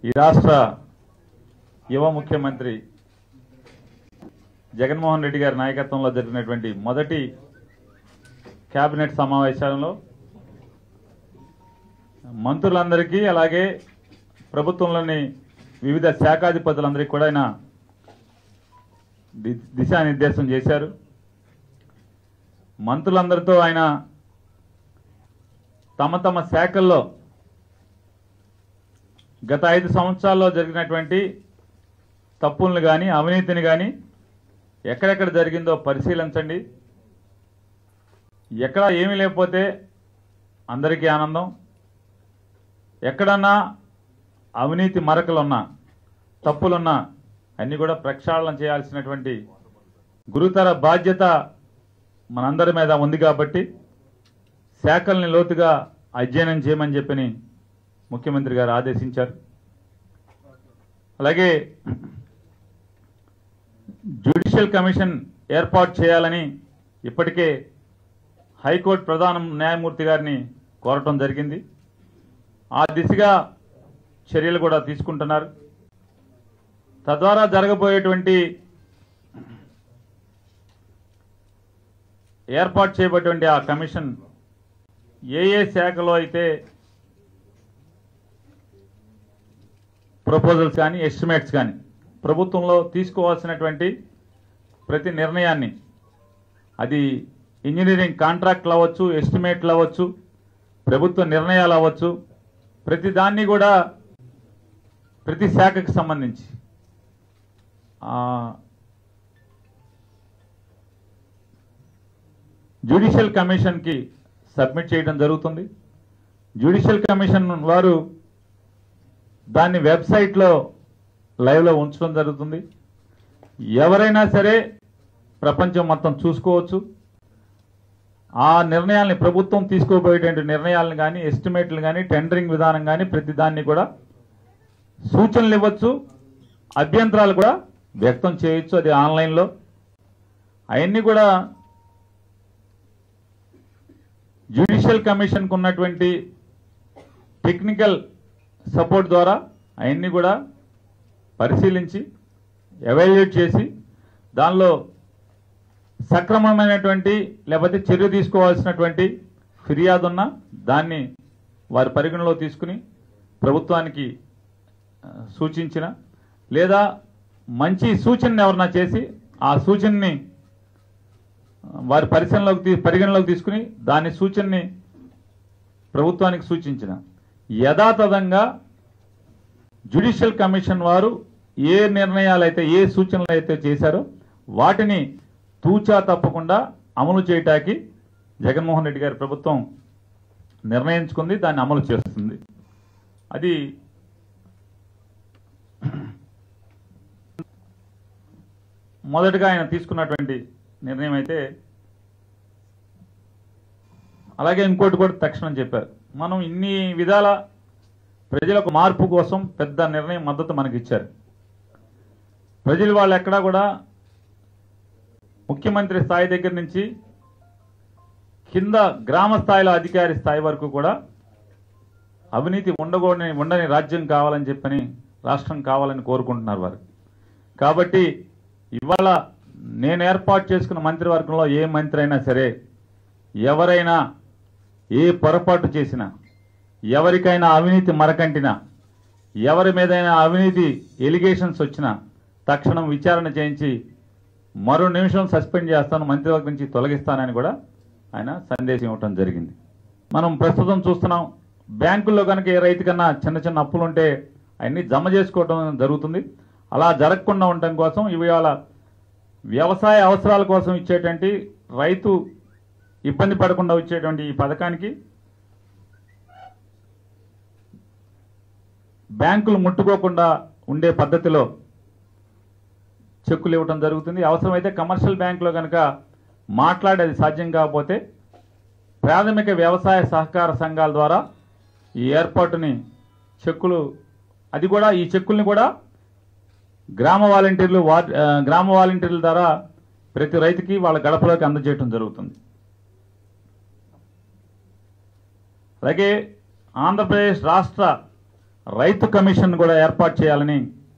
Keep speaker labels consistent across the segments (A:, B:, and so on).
A: ఈ రాష్ట్ర యువ ముఖ్యమంత్రి జగన్మోహన్ రెడ్డి గారి నాయకత్వంలో జరిగినటువంటి మొదటి కేబినెట్ సమావేశాలలో మంత్రులందరికీ అలాగే ప్రభుత్వంలోని వివిధ శాఖాధిపతులందరికీ కూడా ఆయన ది- దిశానిర్దేశం చేశారు మంత్రులందరితో ఆయన తమ తమ శాఖల్లో గత ఐదు సంవత్సరాల్లో జరిగినటువంటి తప్పులను కానీ అవినీతిని కానీ ఎక్కడెక్కడ జరిగిందో పరిశీలించండి ఎక్కడ ఏమీ లేకపోతే అందరికీ ఆనందం ఎక్కడన్నా అవినీతి మరకలున్నా తప్పులున్నా అన్నీ కూడా ప్రక్షాళన చేయాల్సినటువంటి గురుతర బాధ్యత మనందరి మీద ఉంది కాబట్టి శాఖల్ని లోతుగా అధ్యయనం చేయమని చెప్పని ముఖ్యమంత్రి గారు ఆదేశించారు అలాగే జ్యుడిషియల్ కమిషన్ ఏర్పాటు చేయాలని ఇప్పటికే హైకోర్టు ప్రధాన న్యాయమూర్తి గారిని కోరటం జరిగింది ఆ దిశగా చర్యలు కూడా తీసుకుంటున్నారు తద్వారా జరగబోయేటువంటి ఏర్పాటు చేయబడినటువంటి ఆ కమిషన్ ఏ ఏ శాఖలో అయితే ప్రపోజల్స్ కానీ ఎస్టిమేట్స్ కానీ ప్రభుత్వంలో తీసుకోవాల్సినటువంటి ప్రతి నిర్ణయాన్ని అది ఇంజనీరింగ్ కాంట్రాక్ట్లు అవ్వచ్చు ఎస్టిమేట్లు అవ్వచ్చు ప్రభుత్వ నిర్ణయాలు అవ్వచ్చు ప్రతి దాన్ని కూడా ప్రతి శాఖకి సంబంధించి ఆ, జ్యుడిషియల్ కమిషన్కి సబ్మిట్ చేయడం జరుగుతుంది జ్యుడిషియల్ కమిషన్ వారు దాన్ని వెబ్సైట్లో లైవ్లో ఉంచడం జరుగుతుంది ఎవరైనా సరే ప్రపంచం మొత్తం చూసుకోవచ్చు ఆ నిర్ణయాల్ని ప్రభుత్వం తీసుకోబోయేటువంటి నిర్ణయాలను కానీ ఎస్టిమేట్లు కానీ టెండరింగ్ విధానం కానీ ప్రతి దాన్ని కూడా సూచనలు ఇవ్వచ్చు అభ్యంతరాలు కూడా వ్యక్తం చేయొచ్చు అది ఆన్లైన్లో అవన్నీ కూడా జ్యుడిషియల్ కమిషన్కు ఉన్నటువంటి టెక్నికల్ సపోర్ట్ ద్వారా అవన్నీ కూడా పరిశీలించి ఎవాల్యుయేట్ చేసి దానిలో సక్రమమైనటువంటి లేకపోతే చర్య తీసుకోవాల్సినటువంటి ఫిర్యాదు ఉన్న దాన్ని వారి పరిగణలో తీసుకుని ప్రభుత్వానికి ఆ, సూచించిన లేదా మంచి సూచనని ఎవరన్నా చేసి ఆ సూచనని ఆ, వారి పరిశీలనలోకి తీ- పరిగణలోకి తీసుకుని దాని సూచనని ప్రభుత్వానికి సూచించిన యథాతథంగా జ్యుడిషియల్ కమిషన్ వారు ఏ నిర్ణయాలు అయితే ఏ సూచనలు అయితే చేశారో వాటిని తూచా తప్పకుండా అమలు చేయటానికి జగన్మోహన్ రెడ్డి గారి ప్రభుత్వం నిర్ణయించుకుంది దాన్ని అమలు చేస్తుంది అది మొదటగా ఆయన తీసుకున్నటువంటి నిర్ణయం అయితే అలాగే ఇంకోటి కూడా తక్షణం చెప్పారు మనం ఇన్ని విధాల ప్రజలకు మార్పు కోసం పెద్ద నిర్ణయం మద్దతు మనకి ఇచ్చారు ప్రజలు వాళ్ళు ఎక్కడా కూడా ముఖ్యమంత్రి స్థాయి దగ్గర నుంచి కింద గ్రామ స్థాయిలో అధికారి స్థాయి వరకు కూడా అవినీతి ఉండకూడని ఉండని రాజ్యం కావాలని చెప్పని రాష్ట్రం కావాలని కోరుకుంటున్నారు వారు కాబట్టి ఇవాళ నేను ఏర్పాటు చేసుకున్న మంత్రివర్గంలో ఏ మంత్రి అయినా సరే ఎవరైనా ఏ పొరపాటు చేసినా ఎవరికైనా అవినీతి మరకంటినా ఎవరి మీదైనా అవినీతి ఎలిగేషన్స్ వచ్చినా తక్షణం విచారణ చేయించి మరో నిమిషం సస్పెండ్ చేస్తాను మంత్రివర్గం నుంచి తొలగిస్తానని కూడా ఆయన సందేశం ఇవ్వటం జరిగింది మనం ప్రస్తుతం చూస్తున్నాం బ్యాంకుల్లో కనుక ఏ రైతు కన్నా చిన్న చిన్న అప్పులు ఉంటే అవన్నీ జమ చేసుకోవడం జరుగుతుంది అలా జరగకుండా ఉండటం కోసం ఇవాళ వ్యవసాయ అవసరాల కోసం ఇచ్చేటువంటి రైతు ఇబ్బంది పడకుండా వచ్చేటువంటి ఈ పథకానికి బ్యాంకులు ముట్టుకోకుండా ఉండే పద్ధతిలో చెక్కులు ఇవ్వటం జరుగుతుంది అవసరమైతే కమర్షియల్ బ్యాంకులో కనుక మాట్లాడేది సాధ్యం కాకపోతే ప్రాథమిక వ్యవసాయ సహకార సంఘాల ద్వారా ఈ ఏర్పాటుని చెక్కులు అది కూడా ఈ చెక్కుల్ని కూడా గ్రామ వాలంటీర్లు వార్డ్ ఆ, గ్రామ వాలంటీర్ల ద్వారా ప్రతి రైతుకి వాళ్ళ గడపలోకి అందజేయటం జరుగుతుంది అలాగే ఆంధ్రప్రదేశ్ రాష్ట్ర రైతు కమిషన్ కూడా ఏర్పాటు చేయాలని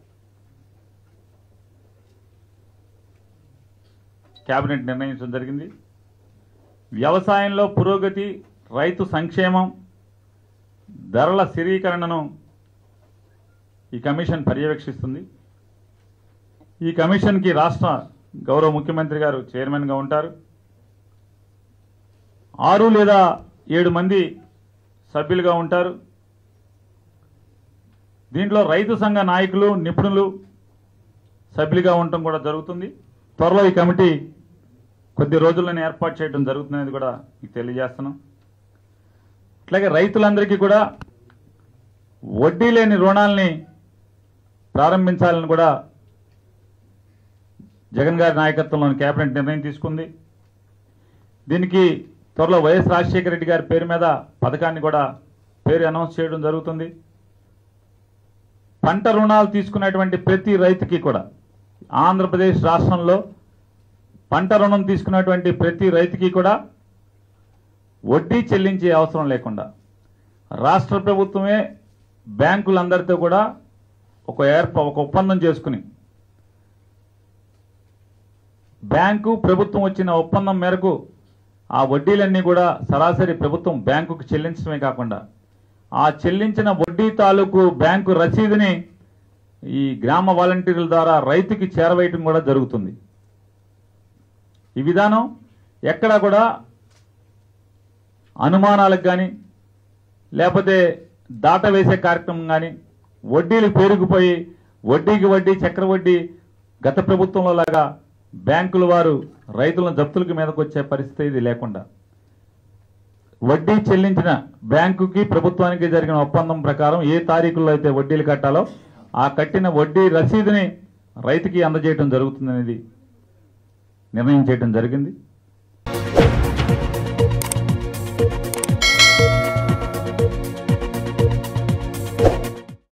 A: కేబినెట్ నిర్ణయించడం జరిగింది వ్యవసాయంలో పురోగతి రైతు సంక్షేమం ధరల స్థిరీకరణను ఈ కమిషన్ పర్యవేక్షిస్తుంది ఈ కమిషన్కి రాష్ట్ర గౌరవ ముఖ్యమంత్రి గారు చైర్మన్గా ఉంటారు ఆరు లేదా ఏడు మంది సభ్యులుగా ఉంటారు దీంట్లో రైతు సంఘ నాయకులు నిపుణులు సభ్యులుగా ఉండటం కూడా జరుగుతుంది త్వరలో ఈ కమిటీ కొద్ది రోజుల్లోనే ఏర్పాటు చేయడం జరుగుతుందనేది కూడా మీకు తెలియజేస్తున్నాం అట్లాగే రైతులందరికీ కూడా వడ్డీ లేని రుణాల్ని ప్రారంభించాలని కూడా జగన్ గారి నాయకత్వంలోని కేబినెట్ నిర్ణయం తీసుకుంది దీనికి త్వరలో వైఎస్ రాజశేఖర రెడ్డి గారి పేరు మీద పథకాన్ని కూడా పేరు అనౌన్స్ చేయడం జరుగుతుంది పంట రుణాలు తీసుకునేటువంటి ప్రతి రైతుకి కూడా ఆంధ్రప్రదేశ్ రాష్ట్రంలో పంట రుణం తీసుకున్నటువంటి ప్రతి రైతుకి కూడా వడ్డీ చెల్లించే అవసరం లేకుండా రాష్ట్ర ప్రభుత్వమే బ్యాంకులందరితో కూడా ఒక ఏర్ప ఒక ఒప్పందం చేసుకుని బ్యాంకు ప్రభుత్వం వచ్చిన ఒప్పందం మేరకు ఆ వడ్డీలన్నీ కూడా సరాసరి ప్రభుత్వం బ్యాంకుకు చెల్లించడమే కాకుండా ఆ చెల్లించిన వడ్డీ తాలూకు బ్యాంకు రసీదుని ఈ గ్రామ వాలంటీర్ల ద్వారా రైతుకి చేరవేయటం కూడా జరుగుతుంది ఈ విధానం ఎక్కడా కూడా అనుమానాలకు కానీ లేకపోతే దాట వేసే కార్యక్రమం కానీ వడ్డీలు పేరుకుపోయి వడ్డీకి వడ్డీ చక్ర వడ్డీ గత ప్రభుత్వంలో లాగా బ్యాంకుల వారు రైతులను జప్తులకు మీదకు వచ్చే పరిస్థితి ఇది లేకుండా వడ్డీ చెల్లించిన బ్యాంకుకి ప్రభుత్వానికి జరిగిన ఒప్పందం ప్రకారం ఏ తారీఖుల్లో అయితే వడ్డీలు కట్టాలో ఆ కట్టిన వడ్డీ రసీదుని రైతుకి అందజేయడం జరుగుతుందనేది నిర్ణయం చేయడం జరిగింది